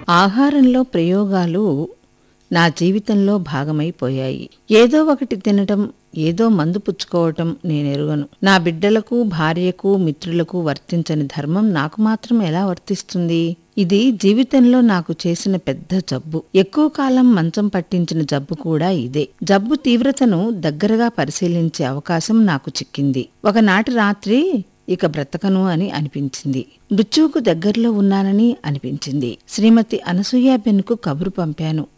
ఆహారంలో ప్రయోగాలు నా జీవితంలో భాగమైపోయాయి ఏదో ఒకటి తినటం ఏదో మందు పుచ్చుకోవటం నేనెరుగను నా బిడ్డలకు భార్యకు మిత్రులకు వర్తించని ధర్మం నాకు మాత్రం ఎలా వర్తిస్తుంది ఇది జీవితంలో నాకు చేసిన పెద్ద జబ్బు ఎక్కువ కాలం మంచం పట్టించిన జబ్బు కూడా ఇదే జబ్బు తీవ్రతను దగ్గరగా పరిశీలించే అవకాశం నాకు చిక్కింది ఒకనాటి రాత్రి ఇక బ్రతకను అని అనిపించింది మృత్యువుకు దగ్గరలో ఉన్నానని అనిపించింది శ్రీమతి అనసూయాబెన్కు కబురు పంపాను